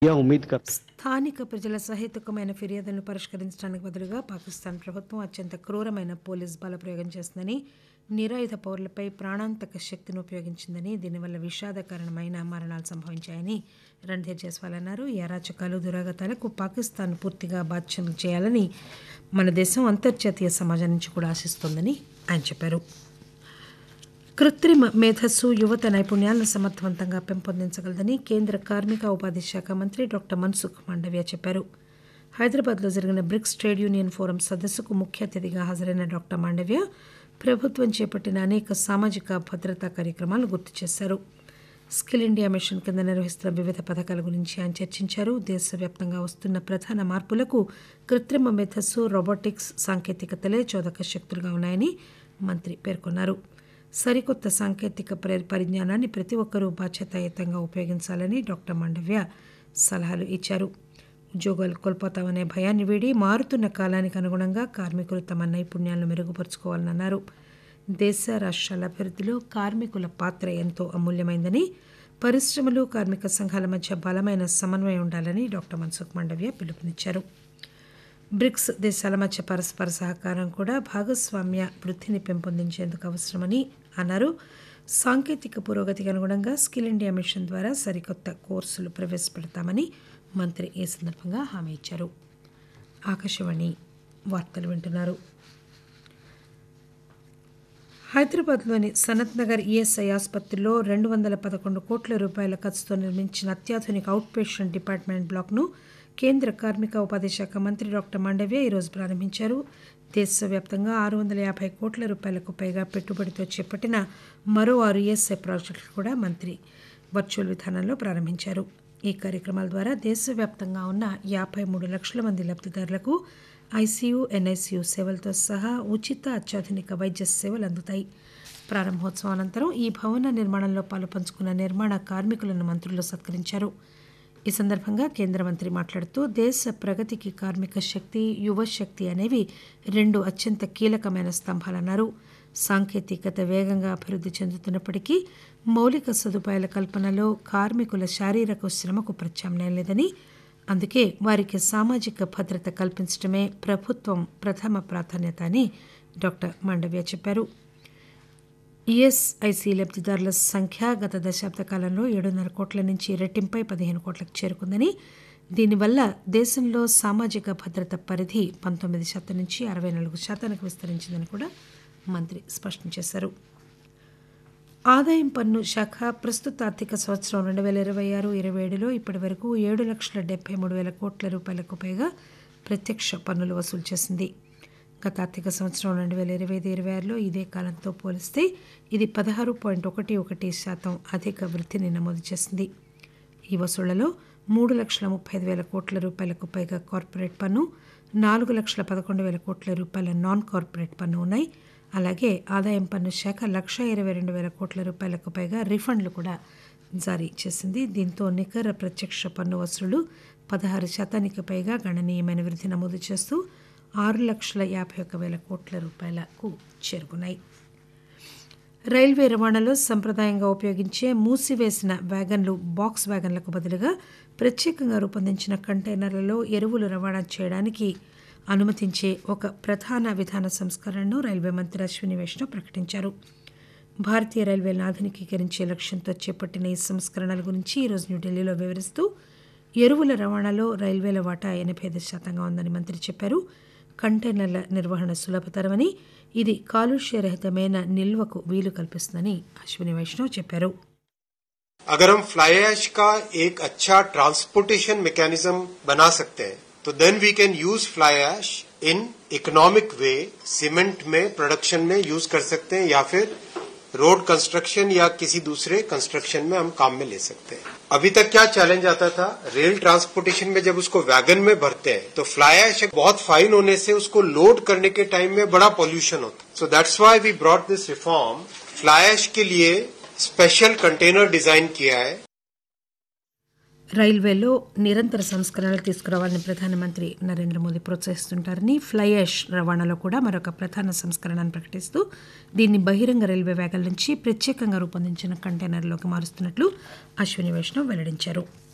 यह उम्मीद कर స్థానిక ప్రజల సహేతుకమైన ఫిర్యాదులను పరిష్కరించడానికి బదులుగా పాకిస్తాన్ ప్రభుత్వం అత్యంత క్రూరమైన పోలీస్ బలప్రయోగం చేస్తుందని నిరాయుధ పౌరులపై ప్రాణాంతక శక్తిని ఉపయోగించిందని దీనివల్ల విషాదకరమైన మరణాలు సంభవించాయని రణ్ధీర్ జైస్వాల్ అన్నారు ఈ అరాచకాలు దురాగతాలకు పాకిస్తాన్ పూర్తిగా బాధ్యతలు చేయాలని మన దేశం అంతర్జాతీయ సమాజం నుంచి కూడా ఆశిస్తోందని ఆయన చెప్పారు కృత్రిమ మేధస్సు యువత నైపుణ్యాలను సమర్థవంతంగా పెంపొందించగలదని కేంద్ర కార్మిక ఉపాధి శాఖ మంత్రి డాక్టర్ మన్సుఖ్ మాండవ్య చెప్పారు హైదరాబాద్లో జరిగిన బ్రిక్స్ ట్రేడ్ యూనియన్ ఫోరం సదస్సుకు ముఖ్య అతిథిగా హాజరైన డాక్టర్ మాండవ్య ప్రభుత్వం చేపట్టిన అనేక సామాజిక భద్రతా కార్యక్రమాలను గుర్తు చేశారు స్కిల్ ఇండియా మిషన్ కింద నిర్వహిస్తున్న వివిధ పథకాల గురించి ఆయన చర్చించారు దేశవ్యాప్తంగా వస్తున్న ప్రధాన మార్పులకు కృత్రిమ మేధస్సు రోబోటిక్స్ సాంకేతికతలే చోదక శక్తులుగా ఉన్నాయని మంత్రి పేర్కొన్నారు సరికొత్త సాంకేతిక పరి- పరిజ్ఞానాన్ని ప్రతి ఒక్కరూ బాధ్యతాయుతంగా ఉపయోగించాలని డాక్టర్ మాండవ్య సలహాలు ఇచ్చారు ఉద్యోగాలు కోల్పోతామనే భయాన్ని వీడి మారుతున్న కాలానికి అనుగుణంగా కార్మికులు తమ నైపుణ్యాలను మెరుగుపరుచుకోవాలని అన్నారు దేశ రాష్ట్రాల అభివృద్ధిలో కార్మికుల పాత్ర ఎంతో అమూల్యమైందని పరిశ్రమలు కార్మిక సంఘాల మధ్య బలమైన సమన్వయం ఉండాలని డాక్టర్ మన్సుఖ్ మాండవ్య పిలుపునిచ్చారు బ్రిక్స్ దేశాల మధ్య పరస్పర సహకారం కూడా భాగస్వామ్య వృద్ధిని పెంపొందించేందుకు అవసరమని అన్నారు సాంకేతిక పురోగతికి అనుగుణంగా స్కిల్ ఇండియా మిషన్ ద్వారా సరికొత్త కోర్సులు ప్రవేశపెడతామని మంత్రి ఈ సందర్భంగా హామీ ఇచ్చారు ఆకాశవాణి వార్తలు వింటున్నారు హైదరాబాద్లోని సనత్ నగర్ ఈఎస్ఐ ఆసుపత్రిలో రెండు వందల పదకొండు కోట్ల రూపాయల ఖర్చుతో నిర్మించిన అత్యాధునిక అవుట్ పేషెంట్ డిపార్ట్మెంట్ బ్లాక్ను కేంద్ర కార్మిక ఉపాధి శాఖ మంత్రి డాక్టర్ మాండవ్య ఈరోజు ప్రారంభించారు దేశవ్యాప్తంగా ఆరు వందల యాభై కోట్ల రూపాయలకు పైగా పెట్టుబడితో చేపట్టిన మరో ఆరు ఈఎస్ఐ ప్రాజెక్టులు కూడా మంత్రి వర్చువల్ విధానంలో ప్రారంభించారు ఈ కార్యక్రమాల ద్వారా దేశవ్యాప్తంగా ఉన్న యాభై మూడు లక్షల మంది లబ్ధిదారులకు ఐసీయూ ఎన్ఐసీయూ సేవలతో సహా ఉచిత అత్యాధునిక వైద్య సేవలు అందుతాయి ప్రారంభోత్సవం అనంతరం ఈ భవన నిర్మాణంలో పాలుపంచుకున్న నిర్మాణ కార్మికులను మంత్రులు సత్కరించారు ఈ సందర్భంగా కేంద్ర మంత్రి మాట్లాడుతూ దేశ ప్రగతికి కార్మిక శక్తి యువ శక్తి అనేవి రెండు అత్యంత కీలకమైన స్తంభాలన్నారు సాంకేతికత వేగంగా అభివృద్ధి చెందుతున్నప్పటికీ మౌలిక సదుపాయాల కల్పనలో కార్మికుల శారీరక శ్రమకు ప్రత్యామ్నాయం లేదని అందుకే వారికి సామాజిక భద్రత కల్పించడమే ప్రభుత్వం ప్రథమ ప్రాధాన్యత అని డాక్టర్ మాండవ్య చెప్పారు ఈఎస్ఐసి లబ్ధిదారుల సంఖ్య గత దశాబ్ద కాలంలో ఏడున్నర కోట్ల నుంచి రెట్టింపై పదిహేను కోట్లకు చేరుకుందని దీనివల్ల దేశంలో సామాజిక భద్రత పరిధి పంతొమ్మిది శాతం నుంచి అరవై నాలుగు శాతానికి విస్తరించిందని కూడా మంత్రి స్పష్టం చేశారు ఆదాయం పన్ను శాఖ ప్రస్తుత ఆర్థిక సంవత్సరం రెండు వేల ఇరవై ఆరు ఇరవై ఏడులో ఇప్పటి వరకు ఏడు లక్షల డెబ్బై మూడు వేల కోట్ల రూపాయలకు పైగా ప్రత్యక్ష పన్నులు వసూలు చేసింది గత ఆర్థిక సంవత్సరం రెండు వేల ఇరవై ఐదు ఇరవై ఆరులో ఇదే కాలంతో పోలిస్తే ఇది పదహారు పాయింట్ ఒకటి ఒకటి శాతం అధిక వృద్ధిని నమోదు చేసింది ఈ వసూళ్లలో మూడు లక్షల ముప్పై ఐదు వేల కోట్ల రూపాయలకు పైగా కార్పొరేట్ పన్ను నాలుగు లక్షల పదకొండు వేల కోట్ల రూపాయల నాన్ కార్పొరేట్ పన్ను ఉన్నాయి అలాగే ఆదాయం పన్ను శాఖ లక్ష ఇరవై రెండు వేల కోట్ల రూపాయలకు పైగా రిఫండ్లు కూడా జారీ చేసింది దీంతో నికర ప్రత్యక్ష పన్ను వసూళ్లు పదహారు శాతానికి పైగా గణనీయమైన వృద్ధి నమోదు చేస్తూ ఆరు లక్షల యాభై ఒక్క వేల కోట్ల రూపాయలకు చేరుకున్నాయి రైల్వే రవాణాలో సంప్రదాయంగా ఉపయోగించే మూసివేసిన వ్యాగన్లు బాక్స్ వ్యాగన్లకు బదులుగా ప్రత్యేకంగా రూపొందించిన కంటైనర్లలో ఎరువులు రవాణా చేయడానికి అనుమతించే ఒక ప్రధాన విధాన సంస్కరణను రైల్వే మంత్రి అశ్విని వైష్ణవ్ ప్రకటించారు భారతీయ రైల్వేలను ఆధునికీకరించే లక్ష్యంతో చేపట్టిన ఈ సంస్కరణల గురించి ఈరోజు న్యూఢిల్లీలో వివరిస్తూ ఎరువుల రవాణాలో రైల్వేల వాటా ఎనభై ఐదు శాతంగా ఉందని మంత్రి చెప్పారు కంటైనర్ల నిర్వహణ సులభతరమని ఇది కాలుష్యరహితమైన నిల్వకు వీలు కల్పిస్తుందని అశ్విని వైష్ణవ్ చెప్పారు अगर हम फ्लाई ऐश का एक अच्छा ट्रांसपोर्टेशन मैकेनिज्म बना सकते हैं तो then we can use fly ash in economic way cement में प्रोडक्शन में यूज कर सकते हैं या फिर रोड कंस्ट्रक्शन या किसी दूसरे कंस्ट्रक्शन में हम काम में ले सकते हैं अभी तक क्या चैलेंज आता था रेल ट्रांसपोर्टेशन में जब उसको वैगन में भरते हैं तो फ्लाई ऐश बहुत फाइन होने से उसको लोड करने के टाइम में बड़ा पॉल्यूशन होता so that's why we brought this reform fly ash के लिए स्पेशल कंटेनर डिजाइन किया है రైల్వేలో నిరంతర సంస్కరణలు తీసుకురావాలని ప్రధానమంత్రి నరేంద్ర మోదీ ప్రోత్సహిస్తుంటారని ఫ్లై యాష్ రవాణాలో కూడా మరొక ప్రధాన సంస్కరణను ప్రకటిస్తూ దీన్ని బహిరంగ రైల్వే వ్యాగల నుంచి ప్రత్యేకంగా రూపొందించిన కంటైనర్లోకి మారుస్తున్నట్లు అశ్విని వైష్ణవ్ వెల్లడించారు